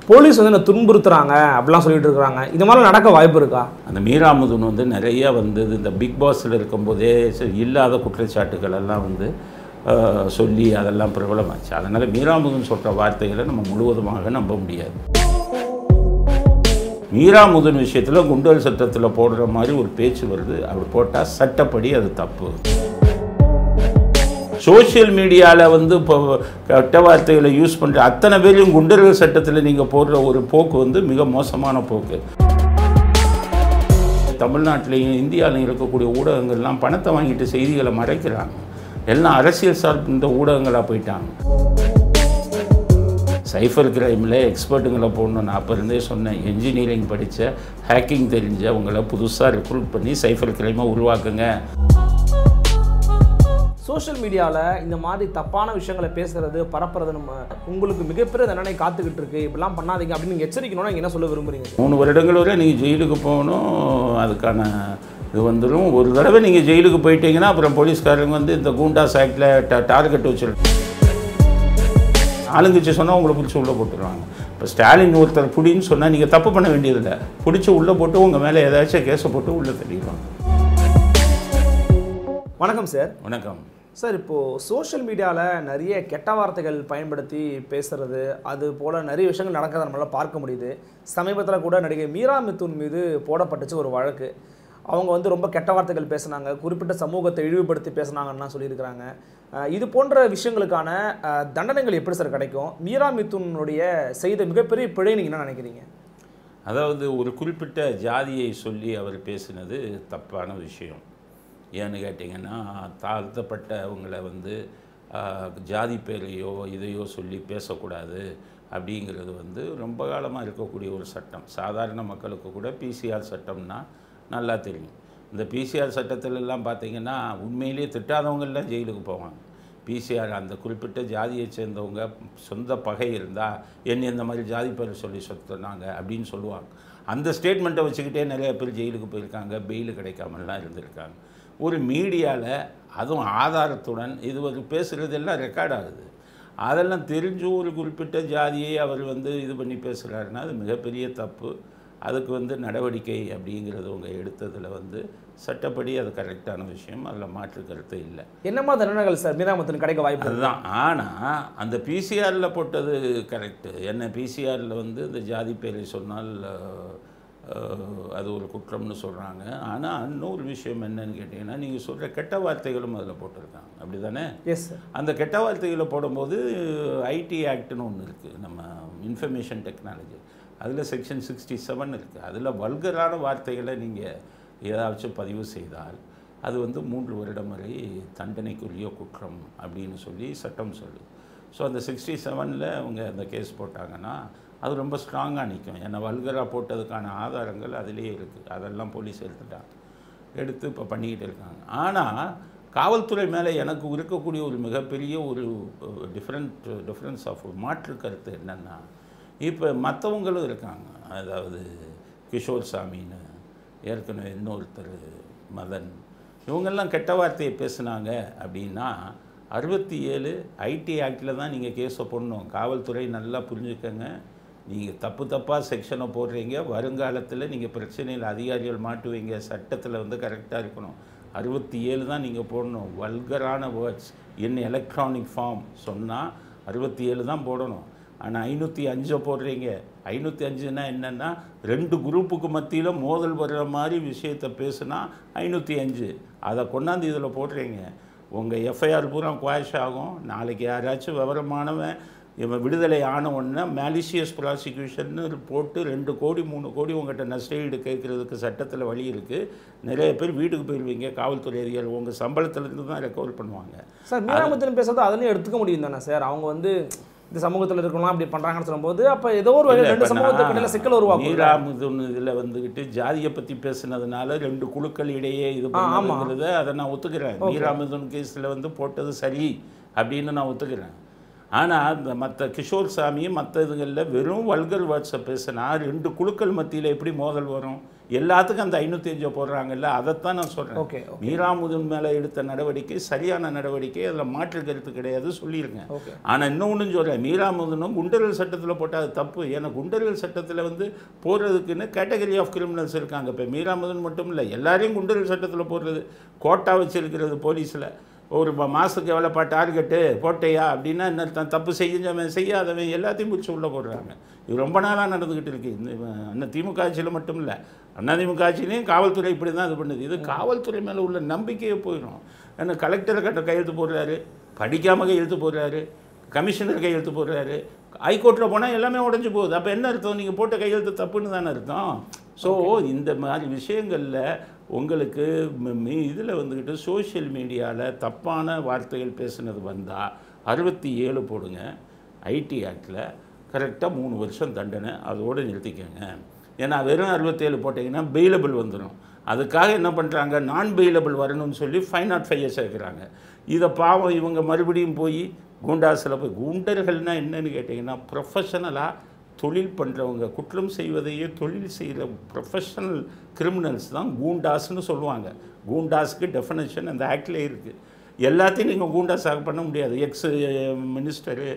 Police வந்து என்ன துன்புறுத்துறாங்க அப்படிலாம் சொல்லிட்டு இருக்காங்க இது மாதிரி நடக்க வாய்ப்பு இருக்கா அந்த மீராமுதன் வந்து நிறைய வந்து இந்த பிக் பாஸில் இருக்கும்போதே சரி, இல்லாத குற்றச்சாட்டுகள் எல்லாம் வந்து ஆஹ், சொல்லி அதெல்லாம் பிரபலமாச்சு அதனால் மீராமுதன் சொல்கிற வார்த்தைகளை நம்ம முழுவதுமாக நம்ப முடியாது மீராமுதன் விஷயத்தில் குண்டல் சட்டத்தில் போடுற மாதிரி ஒரு பேச்சு வருது அப்படி போட்டால் சட்டப்படி அது தப்பு சோஷியல் மீடியாவில் வந்து இப்போ கெட்ட வார்த்தைகளை யூஸ் பண்ணுற அத்தனை பேரையும் குண்டர்கள் சட்டத்தில் நீங்கள் போடுற ஒரு போக்கு வந்து மிக மோசமான போக்கு தமிழ்நாட்டிலையும் இந்தியாவிலையும் இருக்கக்கூடிய ஊடகங்கள்லாம் பணத்தை வாங்கிட்டு செய்திகளை மறைக்கிறாங்க எல்லாம் அரசியல் சார்ந்த ஊடகங்களாக போயிட்டாங்க சைஃபர் கிரைமில் எக்ஸ்பர்ட்டுங்களை போடணும் நான் அப்போ இருந்தே சொன்னேன் என்ஜினியரிங் படித்த ஹேக்கிங் தெரிஞ்சவங்களை புதுசாக ரெக்ரூட் பண்ணி சைஃபர் கிரைமை உருவாக்குங்க சோஷியல் மீடியாவில் இந்த மாதிரி தப்பான விஷயங்களை பேசுறது பரப்புறது நம்ம உங்களுக்கு மிகப்பெரிய தண்டனை காத்துக்கிட்டு இருக்கு இப்படிலாம் பண்ணாதீங்க அப்படின்னு நீங்க எச்சரிக்கணும்னா நீங்க என்ன சொல்ல விரும்புறீங்க மூணு வருடங்கள் வரை நீங்கள் ஜெயிலுக்கு போகணும் அதுக்கான இது வந்துடும் ஒரு தடவை நீங்கள் ஜெயிலுக்கு போயிட்டீங்கன்னா அப்புறம் போலீஸ்காரங்க வந்து இந்த கூண்டாஸ் ஆக்டில் டா டார்கெட் வச்சுருக்கு ஆளுங்கட்சி சொன்னால் உங்களை பிடிச்சி உள்ளே போட்டுருவாங்க இப்போ ஸ்டாலின் ஒருத்தர் பிடின்னு சொன்னால் நீங்கள் தப்பு பண்ண வேண்டியதில்லை பிடிச்சி உள்ளே போட்டு உங்கள் மேலே ஏதாச்சும் கேஸை போட்டு உள்ளே தள்ளிடுவாங்க வணக்கம் சார் வணக்கம் சார் இப்போது சோஷியல் மீடியாவில் நிறைய கெட்ட வார்த்தைகள் பயன்படுத்தி பேசுறது அது போல் நிறைய விஷயங்கள் நடக்கிறத நம்மளால் பார்க்க முடியுது சமீபத்தில் கூட நடிகை மீரா மிதுன் மீது போடப்பட்டுச்சு ஒரு வழக்கு அவங்க வந்து ரொம்ப கெட்ட வார்த்தைகள் பேசுனாங்க குறிப்பிட்ட சமூகத்தை இழிவுபடுத்தி பேசுனாங்கன்னா சொல்லியிருக்கிறாங்க அஹ் இது போன்ற விஷயங்களுக்கான அஹ், தண்டனைகள் எப்படி சார் கிடைக்கும் மீரா மிதுனுடைய செய்த மிகப்பெரிய பிழை நீங்கள் என்ன நினைக்கிறீங்க அதாவது ஒரு குறிப்பிட்ட ஜாதியை சொல்லி அவர் பேசினது தப்பான விஷயம் ஏன்னு கேட்டிங்கன்னா தாழ்த்தப்பட்டவங்களை வந்து ஆஹ், ஜாதி பேரையோ இதையோ சொல்லி பேசக்கூடாது அப்படிங்கிறது வந்து ரொம்ப காலமாக இருக்கக்கூடிய ஒரு சட்டம் சாதாரண மக்களுக்கு கூட பிசிஆர் சட்டம்னா நல்லா தெரியும் இந்த பிசிஆர் சட்டத்துல எல்லாம் பார்த்தீங்கன்னா உண்மையிலேயே திட்டாதவங்கெல்லாம் ஜெயிலுக்கு போவாங்க பிசிஆர் அந்த குறிப்பிட்ட ஜாதியை சேர்ந்தவங்க சொந்த பகை இருந்தால் என்ன இந்த மாதிரி ஜாதி பேர் சொல்லி சொத்துனாங்க அப்படின்னு சொல்லுவாங்க அந்த ஸ்டேட்மெண்ட்டை வச்சுக்கிட்டே நிறைய பேர் ஜெயிலுக்கு போயிருக்காங்க பெயில் கிடைக்காமலாம் இருந்திருக்காங்க ஒரு மீடியாவில் அதுவும் ஆதாரத்துடன் இது ஒரு பேசுகிறதெல்லாம் ரெக்கார்ட் ஆகுது அதெல்லாம் தெரிஞ்சு ஒரு குறிப்பிட்ட ஜாதியை அவர் வந்து இது பண்ணி பேசுகிறாருன்னா அது மிகப்பெரிய தப்பு அதுக்கு வந்து நடவடிக்கை அப்படிங்கிறது அவங்க எடுத்ததில் வந்து சட்டப்படி அது கரெக்டான விஷயம் அதில் மாற்று கருத்து இல்லை என்னமா தண்டனைகள் சார் மீரா மிதுன் கிடைக்க வாய்ப்பு இருக்கு? அதுதான் ஆனால் அந்த பிசிஆரில் போட்டது கரெக்டு என்ன பிசிஆரில் வந்து இந்த ஜாதி பேரை சொன்னால் அஹ், அது ஒரு குற்றம்னு சொல்கிறாங்க ஆனால் இன்னொரு விஷயம் என்னன்னு கேட்டிங்கன்னா நீங்கள் சொல்கிற கெட்ட வார்த்தைகளும் அதில் போட்டிருக்காங்க அப்படி தானே எஸ் சார் அந்த கெட்ட வார்த்தைகளை போடும்போது ஐடி ஆக்ட்னு ஒன்று இருக்குது நம்ம இன்ஃபர்மேஷன் டெக்னாலஜி அதில் செக்ஷன் சிக்ஸ்டி செவன் இருக்குது அதில் வல்கரான வார்த்தைகளை நீங்கள் ஏதாச்சும் பதிவு செய்தால் அது வந்து மூன்று வருடம் வரை தண்டனைக்குரிய குற்றம் அப்படின்னு சொல்லி சட்டம் சொல்லு ஸோ அந்த சிக்ஸ்டி செவனில் அவங்க அந்த கேஸ் போட்டாங்கன்னா அது ரொம்ப ஸ்ட்ராங்காக நிற்கும் ஏன்னா வல்கராக போட்டதுக்கான ஆதாரங்கள் அதிலேயே இருக்குது அதெல்லாம் போலீஸ் எடுத்துட்டாங்க எடுத்து இப்போ பண்ணிக்கிட்டு இருக்காங்க ஆனால் காவல்துறை மேலே எனக்கு இருக்கக்கூடிய ஒரு மிகப்பெரிய ஒரு டிஃப்ரெண்ட் டிஃப்ரென்ஸ் ஆஃப் மாற்று கருத்து என்னென்னா இப்போ மற்றவங்களும் இருக்காங்க அதாவது கிஷோர் சாமின்னு ஏற்கனவே இன்னொருத்தர் மதன் இவங்கெல்லாம் கெட்ட வார்த்தையை பேசுனாங்க அப்படின்னா அறுபத்தி ஏழு ஐடி ஆக்டில் தான் நீங்கள் கேஸை போடணும் காவல்துறை நல்லா புரிஞ்சுக்கங்க நீங்கள் தப்பு தப்பாக செக்ஷனை போடுறீங்க வருங்காலத்தில் நீங்கள் பிரச்சனையில் அதிகாரிகள் மாட்டுவீங்க சட்டத்தில் வந்து கரெக்டாக இருக்கணும் அறுபத்தி ஏழு தான் நீங்கள் போடணும் வல்கரான வேர்ட்ஸ் இன் எலக்ட்ரானிக் ஃபார்ம் சொன்னால் அறுபத்தி ஏழு தான் போடணும் ஆனால் ஐநூற்றி அஞ்சை போடுறீங்க ஐநூற்றி அஞ்சுனா என்னென்னா ரெண்டு குரூப்புக்கு மத்தியில் மோதல் வர்ற மாதிரி விஷயத்தை பேசுனா ஐநூற்றி அஞ்சு அதை கொண்டாந்து இதில் போடுறீங்க உங்கள் எஃப்ஐஆர் பூரா குவாஷ் ஆகும் நாளைக்கு யாராச்சும் விவரமானவன் இவன் விடுதலை ஆன உடனே மேலிஷியஸ் ப்ராசிக்யூஷன்னு போட்டு ரெண்டு கோடி மூணு கோடி உங்கள்கிட்ட நஷ்டஈடு கேட்குறதுக்கு சட்டத்தில் வழி இருக்குது நிறைய பேர் வீட்டுக்கு போயிடுவீங்க காவல்துறை அதிகாரி உங்கள் சம்பளத்துலேருந்து தான் ரெக்கவர் பண்ணுவாங்க சார் மீரா மிதுன் பேசுறது அதுலயும் எடுத்துக்க முடியும் தானே சார் அவங்க வந்து இந்த சமூகத்தில் இருக்கலாம் அப்படி பண்றாங்கன்னு சொல்லும்போது அப்ப ஏதோ ஒரு வகையில் இல்ல, ரெண்டு இப்ப சமூகத்துக்கு நான் இடையில சிக்கல் உருவாக்கும் மீராமுதுன்னு இதில் வந்துக்கிட்டு ஜாதியை பற்றி பேசுனதுனால ரெண்டு குழுக்கள் இடையே இது பண்ணுறத அதை நான் ஒத்துக்கிறேன் மீராமுதுன் கேஸில் வந்து போட்டது சரி அப்படின்னு நான் ஒத்துக்கிறேன் ஆனால் இந்த மற்ற கிஷோர் சாமி மற்ற இதுகளில் வெறும் வல்கர் வேர்ட்ஸை பேசினா ரெண்டு குழுக்கள் மத்தியில் எப்படி மோதல் வரும் எல்லாத்துக்கும் அந்த ஐநூற்றி அஞ்சு போடுறாங்கல்ல அதைத்தான் நான் சொல்கிறேன் ஓகே மீராமுதன் மேலே எடுத்த நடவடிக்கை சரியான நடவடிக்கை அதில் மாற்று கருத்து கிடையாது சொல்லியிருக்கேன் ஓகே ஆனால் இன்னொன்று சொல்கிறேன் மீராமுதனும் குண்டர்கள் சட்டத்தில் போட்டால் அது தப்பு ஏன்னா குண்டர்கள் சட்டத்தில் வந்து போடுறதுக்குன்னு கேட்டகரி ஆஃப் கிரிமினல்ஸ் இருக்காங்க இப்போ மீராமுதன் மட்டும் இல்லை எல்லாரையும் குண்டர்கள் சட்டத்தில் போடுறது கோட்டா வச்சிருக்கிறது போலீஸில் ஒரு ம- மாசத்துக்கு எவ்வளோப்பா டார்கெட்டு போட்டையா அப்படின்னா என்ன அர்த்தம்? தப்பு செஞ்சவன் செய்யாதவன் எல்லாத்தையும் பிடிச்சி உள்ளே போடுறாங்க இது ரொம்ப நாளாக நடந்துக்கிட்டு இருக்கு இந்த அண்ணன் திமுக ஆட்சியில் மட்டும் இல்லை அதிமுக ஆட்சியிலையும் காவல்துறை இப்படி தான் இது பண்ணுது இது காவல்துறை மேலே உள்ள நம்பிக்கையே போயிடும் ஏன்னா கலெக்டர் கட்ட கையெழுத்து போடுறாரு படிக்காமல் கையெழுத்து போடுறாரு கமிஷனர் கையெழுத்து போடுறாரு ஹைகோர்ட்டில் போனால் எல்லாமே உடஞ்சி போகுது அப்போ என்ன அர்த்தம் நீங்கள் போட்ட கையெழுத்து தப்புன்னு தானே அர்த்தம் ஸோ இந்த மாதிரி விஷயங்களில் உங்களுக்கு இதில் வந்துக்கிட்டு சோஷியல் மீடியாவில் தப்பான வார்த்தைகள் பேசுனது வந்தால் அறுபத்தி ஏழு போடுங்க ஐடி ஆக்டில் கரெக்டாக மூணு வருஷம் தண்டனை அதோடு நிறுத்திக்கோங்க ஏன்னா வெறும் அறுபத்தேழு போட்டிங்கன்னா பெயிலபிள் வந்துடும் அதுக்காக என்ன பண்ணுறாங்க நான் பெயிலபிள் வரணும்னு சொல்லி ஃபைவ் நாட் ஃபைவ் சேர்க்குறாங்க இதை பாவம் இவங்க மறுபடியும் போய் குண்டாஸில் போய் குண்டர்கள்னால் என்னன்னு கேட்டிங்கன்னா ப்ரொஃபஷனலாக தொழில் பண்ணுறவங்க குற்றம் செய்வதையே தொழில் செய்கிற ப்ரொஃபஷனல் கிரிமினல்ஸ் தான் கூண்டாஸ்னு சொல்லுவாங்க கூண்டாஸ்க்கு டெஃபினேஷன் அந்த ஆக்டில் இருக்குது எல்லாத்தையும் நீங்கள் கூண்டாஸாக பண்ண முடியாது எக்ஸ் மினிஸ்டரு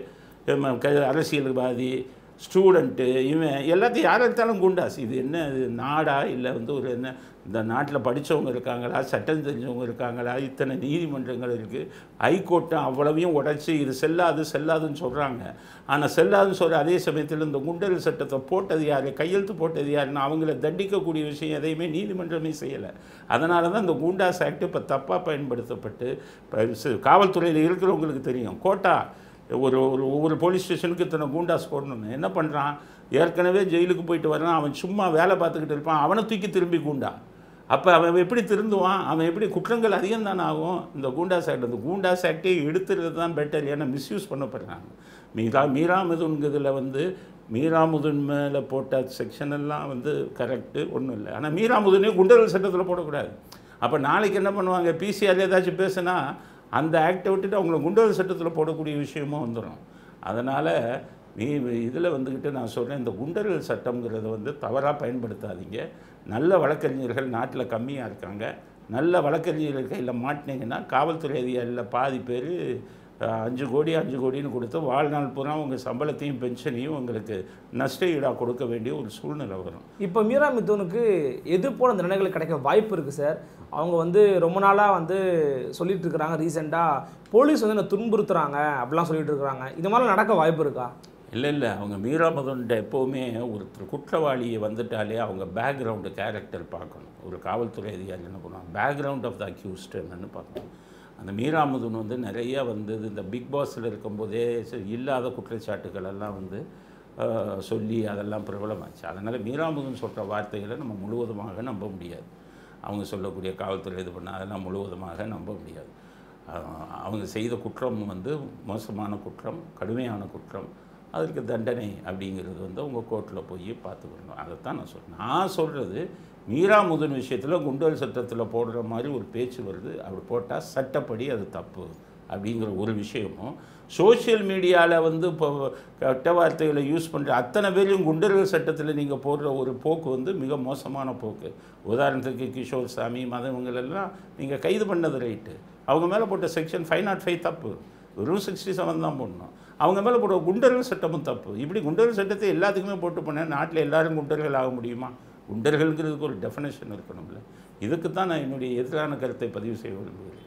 அரசியல்வாதி ஸ்டூடெண்ட்டு இவன் எல்லாத்தையும் யார் எடுத்தாலும் குண்டாஸ் இது என்ன இது நாடா இல்லை வந்து ஒரு என்ன இந்த நாட்டில் படித்தவங்க இருக்காங்களா சட்டம் தெரிஞ்சவங்க இருக்காங்களா இத்தனை நீதிமன்றங்கள் இருக்குது ஹைகோர்ட்டும் அவ்வளவையும் உடைச்சி இது செல்லாது செல்லாதுன்னு சொல்கிறாங்க ஆனால் செல்லாதுன்னு சொல்கிற அதே சமயத்தில் இந்த குண்டல் சட்டத்தை போட்டது யார் கையெழுத்து போட்டது யாருன்னு அவங்கள தண்டிக்கக்கூடிய விஷயம் எதையுமே நீதிமன்றமே செய்யலை அதனால தான் இந்த குண்டாஸ் ஆக்ட் இப்போ தப்பாக பயன்படுத்தப்பட்டு இப்ப ச- காவல்துறையில் இருக்கிறவங்களுக்கு தெரியும் கோட்டா ஒரு ஒரு ஒவ்வொரு போலீஸ் ஸ்டேஷனுக்கு இத்தனை கூண்டாஸ் போடணும்னு என்ன பண்ணுறான் ஏற்கனவே ஜெயிலுக்கு போயிட்டு வரான் அவன் சும்மா வேலை பார்த்துக்கிட்டு இருப்பான் அவனை தூக்கி திரும்பி கூண்டா அப்போ அவன் எப்படி திருந்துவான் அவன் எப்படி குற்றங்கள் அதிகம் தானே ஆகும் இந்த கூண்டாஸ் ஆக்ட் இந்த கூண்டாஸ் ஆக்டே எடுத்துறது தான் பெட்டர் ஏன்னா மிஸ்யூஸ் பண்ணப்படுறாங்க மீரா மீராமுதுன்கிறதுல வந்து மீராமுதன் மேலே போட்ட செக்ஷன் எல்லாம் வந்து கரெக்டு ஒன்றும் இல்லை ஆனால் மீராமுதனே குண்டர்கள் சட்டத்தில் போடக்கூடாது அப்போ நாளைக்கு என்ன பண்ணுவாங்க பிசிஆர் ஏதாச்சும் பேசுனா அந்த ஆக்டை விட்டுட்டு அவங்கள குண்டர்கள் சட்டத்தில் போடக்கூடிய விஷயமும் வந்துடும் அதனால் நீ இதில் வந்துக்கிட்டு நான் சொல்கிறேன் இந்த குண்டர்கள் சட்டம்ங்கிறத வந்து தவறாக பயன்படுத்தாதீங்க நல்ல வழக்கறிஞர்கள் நாட்டில் கம்மியாக இருக்காங்க நல்ல வழக்கறிஞர்கள் கையில் மாட்டினீங்கன்னா காவல்துறை அதிகாரியில் பாதி பேர் அஞ்சு கோடி அஞ்சு கோடின்னு கொடுத்து வாழ்நாள் பூரா உங்கள் சம்பளத்தையும் பென்ஷனையும் உங்களுக்கு நஷ்ட ஈடாக கொடுக்க வேண்டிய ஒரு சூழ்நிலை வரும் இப்போ மீரா மிதுனுக்கு எது போல தண்டனைகள் கிடைக்க வாய்ப்பு இருக்குது சார் அவங்க வந்து ரொம்ப நாளாக வந்து சொல்லிட்டு இருக்கிறாங்க ரீசெண்டாக போலீஸ் வந்து என்னை துன்புறுத்துறாங்க அப்படிலாம் சொல்லிட்டு இருக்கிறாங்க இது மாதிரிலாம் நடக்க வாய்ப்பு இருக்கா இல்லை இல்லை அவங்க மீரா மதன்ட்ட எப்போவுமே ஒருத்தர் குற்றவாளியை வந்துட்டாலே அவங்க பேக்ரவுண்டு கேரக்டர் பார்க்கணும் ஒரு காவல்துறை அதிகாரி என்ன பண்ணுவாங்க பேக்ரவுண்ட் ஆஃப் த அக்யூஸ்ட் என்னன்னு பார்க்கணும் அந்த மீரா மதன் வந்து நிறைய வந்து இந்த பிக் பாஸில் இருக்கும்போதே சரி, இல்லாத குற்றச்சாட்டுகள் எல்லாம் வந்து ஆஹ், சொல்லி அதெல்லாம் பிரபலமாச்சு அதனால் மீராமுதன் சொல்கிற வார்த்தைகளை நம்ம முழுவதுமாக நம்ப முடியாது அவங்க சொல்லக்கூடிய காவல்துறை இது பண்ண அதெல்லாம் முழுவதுமாக நம்ப முடியாது ஆஹ், அவங்க செய்த குற்றம் வந்து மோசமான குற்றம் கடுமையான குற்றம் அதற்கு தண்டனை அப்படிங்கிறது வந்து உங்கள் கோர்ட்டில் போய் பார்த்துக்கணும் அதைத்தான் நான் சொல்கிறேன் நான் சொல்கிறது மீராமுதன் விஷயத்தில் குண்டல் சட்டத்தில் போடுற மாதிரி ஒரு பேச்சு வருது அப்படி போட்டால் சட்டப்படி அது தப்பு அப்படிங்கிற ஒரு விஷயமும் சோஷியல் மீடியாவில் வந்து இப்போ கெட்ட வார்த்தைகளை யூஸ் பண்ணுற அத்தனை பேரையும் குண்டர்கள் சட்டத்தில் நீங்கள் போடுற ஒரு போக்கு வந்து மிக மோசமான போக்கு உதாரணத்துக்கு கிஷோர் சாமி மதவங்களெல்லாம் நீங்கள் கைது பண்ணது ரைட்டு அவங்க மேலே போட்ட செக்ஷன் ஃபைவ் நாட் ஃபைவ் தப்பு வெறும் சிக்ஸ்டி செவன் தான் போடணும் அவங்க மேலே போட்ட குண்டர்கள் சட்டமும் தப்பு இப்படி குண்டர்கள் சட்டத்தை எல்லாத்துக்குமே போட்டு போனேன் நாட்டில் எல்லாரும் குண்டர்கள் ஆக முடியுமா குண்டர்கள்ங்கிறதுக்கு ஒரு டெஃபினேஷன் இருக்கணும்ல இதுக்கு தான் நான் என்னுடைய எதிரான கருத்தை பதிவு செய்ய விரும்புகிறேன்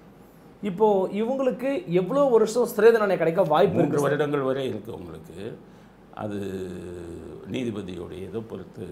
இப்போ இவங்களுக்கு எவ்வளோ வருஷம் சிறை தண்டனை கிடைக்க வாய்ப்பு மூன்று இருக்கு வருடங்கள் வரை இருக்குது உங்களுக்கு அது நீதிபதியோடைய இதை பொறுத்து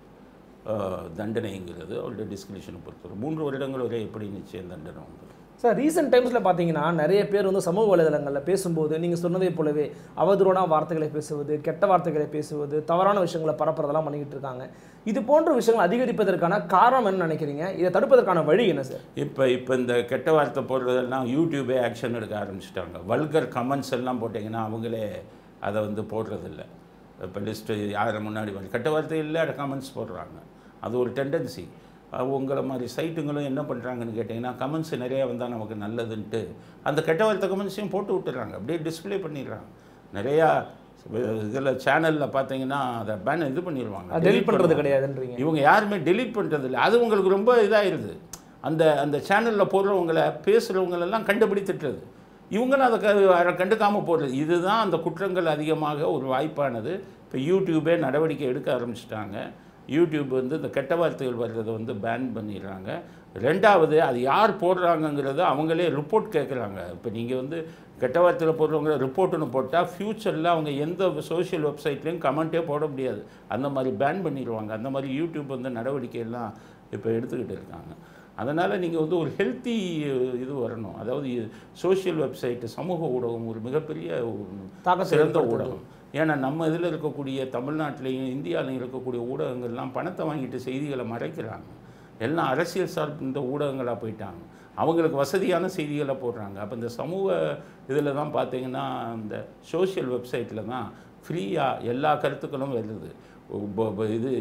ஆஹ், தண்டனைங்கிறது அவருடைய டிஸ்கிரிப்ஷனை பொறுத்து வரும். மூன்று வருடங்கள் வரை எப்படி நிச்சயம் தண்டனை வந்துடும் சார் ரீசெண்ட் டைம்ஸில் பார்த்தீங்கன்னா நிறைய பேர் வந்து சமூக வலைதளங்களில் பேசும்போது நீங்கள் சொன்னதை போலவே அவதூறான வார்த்தைகளை பேசுவது கெட்ட வார்த்தைகளை பேசுவது தவறான விஷயங்களை பரப்புறதெல்லாம் பண்ணிக்கிட்டு இருக்காங்க இது போன்ற விஷயங்கள் அதிகரிப்பதற்கான காரணம் என்ன நினைக்கிறீங்க இதை தடுப்பதற்கான வழி என்ன சார் இப்போ இப்போ இந்த கெட்ட வார்த்தை போடுறதெல்லாம் யூடியூபே ஆக்ஷன் எடுக்க ஆரம்பிச்சிட்டாங்க வல்கர் கமெண்ட்ஸ் எல்லாம் போட்டிங்கன்னா அவங்களே அதை வந்து போடுறதில்ல இப்போ லிஸ்ட்டு யாரை முன்னாடி வந்து கெட்ட வார்த்தை இல்லை கமெண்ட்ஸ் போடுறாங்க அது ஒரு டெண்டன்சி உங்களை மாதிரி சைட்டுங்களும் என்ன பண்ணுறாங்கன்னு கேட்டிங்கன்னா கமெண்ட்ஸ் நிறையா வந்தால் நமக்கு நல்லதுன்ட்டு அந்த கெட்ட வார்த்தை கமெண்ட்ஸையும் போட்டு விட்டுறாங்க அப்படியே டிஸ்ப்ளே பண்ணிடுறாங்க நிறையா இதில் சேனலில் பார்த்தீங்கன்னா அதை பேன் இது பண்ணிடுவாங்க டெலிட் பண்ணுறது கிடையாதுன்றீங்க இவங்க யாருமே டெலீட் பண்ணுறது இல்லை அது உங்களுக்கு ரொம்ப இதாகிடுது அந்த அந்த சேனலில் போடுறவங்கள பேசுகிறவங்களெல்லாம் கண்டுபிடி திட்டுறது இவங்களும் அதை க- அதை கண்டுக்காமல் போடுறது இதுதான் அந்த குற்றங்கள் அதிகமாக ஒரு வாய்ப்பானது இப்போ யூடியூபே நடவடிக்கை எடுக்க ஆரம்பிச்சிட்டாங்க யூடியூப் வந்து இந்த கெட்ட வார்த்தைகள் வர்றதை வந்து பேன் பண்ணிடுறாங்க ரெண்டாவது அது யார் போடுறாங்கங்கிறத அவங்களே ரிப்போர்ட் கேட்குறாங்க இப்போ நீங்கள் வந்து கெட்ட வார்த்தையில் போடுறவங்க ரிப்போர்ட்டுன்னு போட்டால் ஃப்யூச்சரில் அவங்க எந்த சோஷியல் வெப்சைட்லேயும் கமெண்ட்டே போட முடியாது அந்த மாதிரி பேன் பண்ணிடுவாங்க அந்த மாதிரி யூடியூப் வந்து நடவடிக்கையெல்லாம் இப்போ எடுத்துக்கிட்டு இருக்காங்க அதனால் நீங்கள் வந்து ஒரு ஹெல்த்தி இது வரணும் அதாவது சோஷியல் வெப்சைட்டு சமூக ஊடகம் ஒரு மிகப்பெரிய ஒரு தாக்கத்தை சிறந்த ஏற்படுத்துது. ஊடகம் ஏன்னா நம்ம இதில் இருக்கக்கூடிய தமிழ்நாட்டிலையும் இந்தியாவிலையும் இருக்கக்கூடிய ஊடகங்கள்லாம் பணத்தை வாங்கிட்டு செய்திகளை மறைக்கிறாங்க எல்லாம் அரசியல் சார்ந்த ஊடகங்களாக போயிட்டாங்க அவங்களுக்கு வசதியான செய்திகளை போடுறாங்க அப்போ இந்த சமூக இதில் தான் பார்த்தீங்கன்னா இந்த சோஷியல் வெப்சைட்டில் தான் ஃப்ரீயாக எல்லா கருத்துக்களும் வருது ப- ப- இது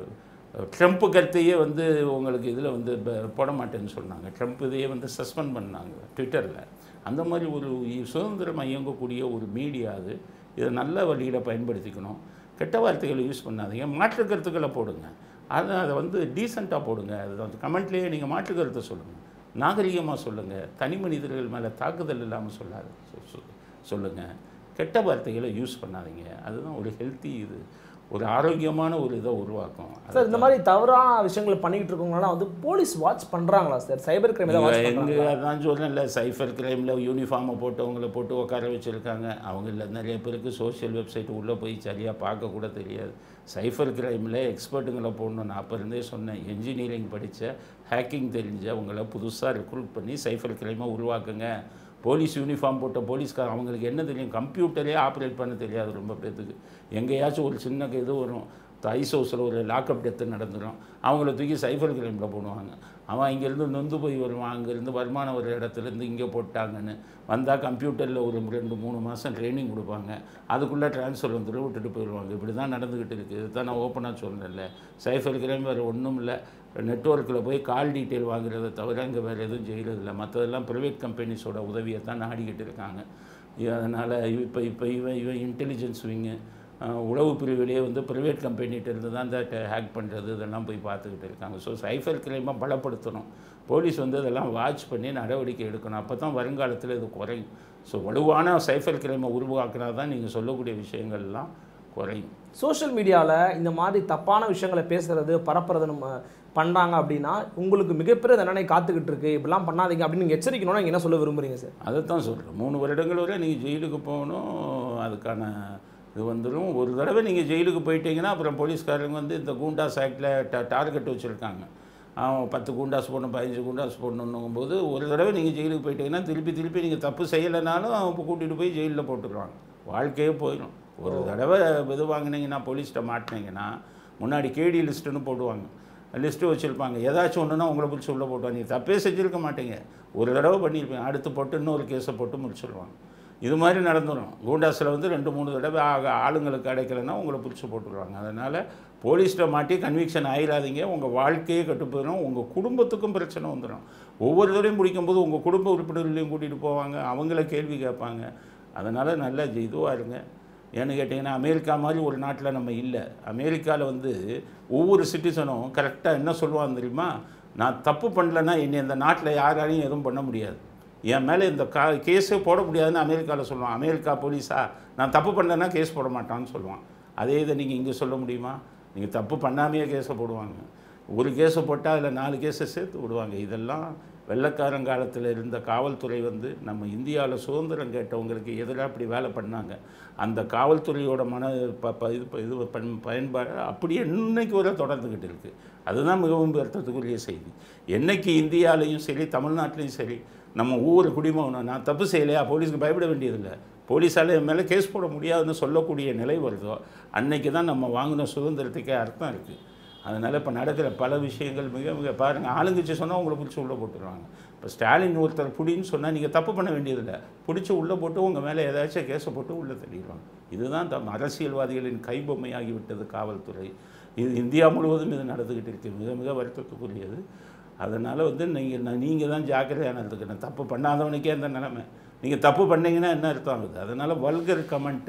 ட்ரம்ப் கருத்தையே வந்து உங்களுக்கு இதில் வந்து ப- போட மாட்டேன்னு சொன்னாங்க ட்ரம்ப் இதையே வந்து சஸ்பெண்ட் பண்ணாங்க ட்விட்டரில் அந்த மாதிரி ஒரு சுதந்திரமாக இயங்கக்கூடிய ஒரு மீடியா அது இதை நல்ல வழியில் பயன்படுத்திக்கணும் கெட்ட வார்த்தைகளை யூஸ் பண்ணாதீங்க மாற்று கருத்துக்களை போடுங்க அதை அதை வந்து டீசெண்டாக போடுங்க அது வந்து கமெண்ட்லேயே நீங்கள் மாற்று கருத்தை சொல்லுங்கள் நாகரிகமாக சொல்லுங்கள் தனி மனிதர்கள் மேலே தாக்குதல் இல்லாமல் சொல்லாது சொ- சொ- சொல்லுங்கள் கெட்ட வார்த்தைகளை யூஸ் பண்ணாதீங்க அதுதான் ஒரு ஹெல்த்தி இது ஒரு ஆரோக்கியமான ஒரு இதை உருவாக்கும் சார் இந்த மாதிரி தவறான விஷயங்களை பண்ணிக்கிட்டு இருக்கவங்களாம் வந்து போலீஸ் வாட்ச் பண்றாங்களா சார் சைபர் கிரைம் ஏதாவது வாட்ச் எங்க பண்றாங்களா அதான் சொல்கிறேன்ல சைஃபர் கிரைமில் யூனிஃபார்மை போட்டவங்கள போட்டு உட்கார வச்சுருக்காங்க அவங்கள நிறைய பேருக்கு சோஷியல் வெப்சைட் உள்ளே போய் சரியாக பார்க்க கூட தெரியாது சைஃபர் கிரைமில் எக்ஸ்பர்ட்டுங்களை போடணும் நான் அப்போ இருந்தே சொன்னேன் என்ஜினியரிங் படித்த ஹேக்கிங் தெரிஞ்ச அவங்கள புதுசாக ரெக்ரூட் பண்ணி சைஃபர் கிரைமை உருவாக்குங்க போலீஸ் யூனிஃபார்ம் போட்ட போலீஸ்கார அவங்களுக்கு என்ன தெரியும் கம்ப்யூட்டரே ஆப்ரேட் பண்ண தெரியாது ரொம்ப பேர்த்துக்கு எங்கேயாச்சும் ஒரு சின்ன இது வரும் ஐஸ் ஹவுஸில் ஒரு லாக்அப் டெத்து நடந்துடும் அவங்கள தூக்கி சைபர் கிரைமில் போடுவாங்க அவன் இங்கேருந்து நொந்து போய் வருவான் அங்கேருந்து வருமானம் ஒரு இடத்துலேருந்து இங்கே போட்டாங்கன்னு வந்தால் கம்ப்யூட்டரில் ஒரு ரெண்டு மூணு மாதம் ட்ரைனிங் கொடுப்பாங்க அதுக்குள்ளே ட்ரான்ஸ்ஃபர் வந்துட்டு விட்டுட்டு போயிடுவாங்க இப்படி தான் நடந்துக்கிட்டு இருக்குது இதுதான் நான் ஓப்பனாக சொன்னேன்ல சைபர் கிரைம் வேறு ஒன்றும் இல்லை நெட்ஒர்க்கில் போய் கால் டீட்டெயில் வாங்குறதை தவிர இங்கே வேறு எதுவும் செய்கிறதில்ல மற்றதெல்லாம் ப்ரைவேட் கம்பெனிஸோட உதவியை தான் நாடிக்கிட்டு இருக்காங்க அதனால் இப்போ இப்போ இவன் இவன் இன்டெலிஜென்ஸ் விங்கு உளவு பிரிவிலே வந்து ப்ரைவேட் கம்பெனிகிட்ட இருந்து தான் இந்த ஹேக் பண்ணுறது இதெல்லாம் போய் பார்த்துக்கிட்டு இருக்காங்க ஸோ சைபர் கிரைமை பலப்படுத்தணும் போலீஸ் வந்து இதெல்லாம் வாட்ச் பண்ணி நடவடிக்கை எடுக்கணும் அப்போ தான் வருங்காலத்தில் இது குறையும் ஸோ வலுவான சைபர் கிரைமை உருவாக்குனா தான் நீங்கள் சொல்லக்கூடிய விஷயங்கள்லாம் குறையும் சோஷியல் மீடியாவில் இந்த மாதிரி தப்பான விஷயங்களை பேசுறது பரப்புறது நம்ம பண்ணுறாங்க அப்படின்னா உங்களுக்கு மிகப்பெரிய தண்டனை காத்துக்கிட்டு இருக்கு இப்படிலாம் பண்ணாதீங்க அப்படின்னு நீங்கள் எச்சரிக்கணும்னா நீங்க என்ன சொல்ல விரும்புறீங்க சார் அதைத்தான் சொல்கிறேன் மூணு வருடங்கள் வரை நீங்கள் ஜெயிலுக்கு போகணும் அதுக்கான இது வந்துடும் ஒரு தடவை நீங்கள் ஜெயிலுக்கு போயிட்டீங்கன்னா அப்புறம் போலீஸ்காரங்க வந்து இந்த கூண்டாஸ் ஆக்டில் டா டார்கெட் வச்சுருக்காங்க அவன் பத்து கூண்டாஸ் போடணும் பதினஞ்சு கூண்டாஸ் போடணுங்கும் போது ஒரு தடவை நீங்கள் ஜெயிலுக்கு போயிட்டீங்கன்னா திருப்பி திருப்பி நீங்கள் தப்பு செய்யலைனாலும் அவங்க கூட்டிகிட்டு போய் ஜெயிலில் போட்டுருவாங்க வாழ்க்கையே போயிடும் ஒரு தடவை இது வாங்கினீங்கன்னா போலீஸ்கிட்ட மாட்டினீங்கன்னா முன்னாடி கேடி லிஸ்ட்டுன்னு போடுவாங்க லிஸ்ட்டு வச்சுருப்பாங்க ஏதாச்சும் ஒன்றுனா உங்களை பிடிச்சி உள்ளே போட்டுவாங்க நீங்கள் தப்பே செஞ்சுருக்க மாட்டீங்க ஒரு தடவை பண்ணியிருப்பீங்க அடுத்து போட்டு இன்னொரு கேஸை போட்டு முடிச்சிடுவாங்க இது மாதிரி நடந்துடும் கூண்டாஸில் வந்து ரெண்டு மூணு தடவை ஆக ஆளுங்களுக்கு கிடைக்கலன்னா உங்களை பிடிச்சி போட்டுருவாங்க அதனால் போலீஸ்கிட்ட மாட்டி கன்விக்ஷன் ஆயிடாதீங்க உங்கள் வாழ்க்கையே கெட்டு போயிடும் உங்கள் குடும்பத்துக்கும் பிரச்சனை வந்துடும் ஒவ்வொரு தடவையும் பிடிக்கும்போது உங்கள் குடும்ப உறுப்பினர்களையும் கூட்டிகிட்டு போவாங்க அவங்கள கேள்வி கேட்பாங்க அதனால் நல்ல இதுவாக இருங்க ஏன்னு கேட்டிங்கன்னா அமெரிக்கா மாதிரி ஒரு நாட்டில் நம்ம இல்லை அமெரிக்காவில் வந்து ஒவ்வொரு சிட்டிசனும் கரெக்டாக என்ன சொல்லுவான் தெரியுமா நான் தப்பு பண்ணலன்னா என்னை இந்த நாட்டில் யாராலையும் எதுவும் பண்ண முடியாது என் மேலே இந்த கா கேஸே போட முடியாதுன்னு அமெரிக்காவில் சொல்லுவான் அமெரிக்கா போலீஸா நான் தப்பு பண்ணலன்னா கேஸ் போட மாட்டான்னு சொல்லுவான் அதே இதை நீங்கள் இங்கே சொல்ல முடியுமா நீங்கள் தப்பு பண்ணாமையே கேஸை போடுவாங்க ஒரு கேஸை போட்டால் அதில் நாலு கேஸை சேர்த்து விடுவாங்க இதெல்லாம் வெள்ளக்காரங்காலத்தில் இருந்த காவல்துறை வந்து நம்ம இந்தியாவில் சுதந்திரம் கேட்டவங்களுக்கு எதிராக அப்படி வேலை பண்ணாங்க அந்த காவல்துறையோட மன ப ப- இது ப- இது பண் பயன்பாடு அப்படியே இன்னைக்கு வரை தொடர்ந்துக்கிட்டு இருக்குது அதுதான் மிகவும் வருத்தத்துக்குரிய செய்தி என்னைக்கு இந்தியாலையும் சரி தமிழ்நாட்டிலையும் சரி நம்ம ஒவ்வொரு குடிமகனும் நான் தப்பு செய்யலையா போலீஸ்க்கு பயப்பட வேண்டியதில்லை போலீஸால் என் மேலே கேஸ் போட முடியாதுன்னு சொல்லக்கூடிய நிலை வருதோ அன்னைக்கு தான் நம்ம வாங்கின சுதந்திரத்துக்கே அர்த்தம் இருக்குது அதனால் இப்போ நடக்கிற பல விஷயங்கள் மிக மிக பாருங்கள் ஆளுங்கட்சி சொன்னால் உங்களை பிடிச்சி உள்ளே போட்டுருவாங்க இப்போ ஸ்டாலின் ஒருத்தர் புடின்னு சொன்னால் நீங்கள் தப்பு பண்ண வேண்டியதில்லை பிடிச்சி உள்ளே போட்டு உங்கள் மேலே ஏதாச்சும் கேஸை போட்டு உள்ளே தள்ளிடுவாங்க இதுதான் தம் அரசியல்வாதிகளின் கைபொம்மையாகி விட்டது காவல்துறை இது இந்தியா முழுவதும் இது நடந்துக்கிட்டு இருக்குது மிக மிக வருத்தத்துக்குரியது அதனால் வந்து நீங்கள் நீங்கள் தான் ஜாக்கிரதையாக நடந்துக்கணும் தப்பு பண்ணாதவனுக்கே அந்த நிலைமை நீங்கள் தப்பு பண்ணீங்கன்னா என்ன அர்த்தம் ஆகுது அதனால் வல்கர் கமெண்ட்டு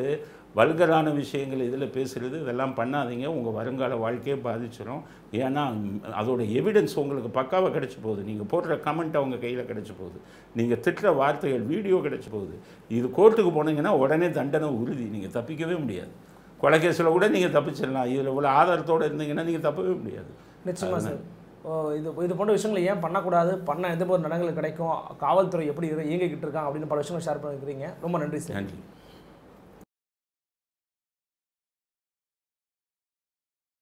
வல்கரான விஷயங்கள் இதில் பேசுகிறது இதெல்லாம் பண்ணாதீங்க உங்கள் வருங்கால வாழ்க்கையை பாதிச்சிடும் ஏன்னா ம், அதோட எவிடன்ஸ் உங்களுக்கு பக்காவாக கிடச்சி போகுது நீங்கள் போடுற கமெண்ட் அவங்க கையில் கிடச்சி போகுது நீங்கள் திட்டுற வார்த்தைகள் வீடியோ கிடச்சி போகுது இது கோர்ட்டுக்கு போனீங்கன்னா உடனே தண்டனை உறுதி நீங்கள் தப்பிக்கவே முடியாது கொலை கேஸில் கூட நீங்கள் தப்பிச்சிடலாம் இதில் உள்ள ஆதாரத்தோடு இருந்தீங்கன்னா நீங்கள் தப்பவே முடியாது நிச்சயமா சார் ஓ, இது இது போன்ற விஷயங்களை ஏன் பண்ணக்கூடாது பண்ண எந்த போது நடங்கள் கிடைக்கும் காவல்துறை எப்படி இரு- இயங்கிக்கிட்டு இருக்காங்க அப்படின்னு பல விஷயங்கள் ஷேர் பண்ணிக்கிறீங்க ரொம்ப நன்றி சார் நன்றி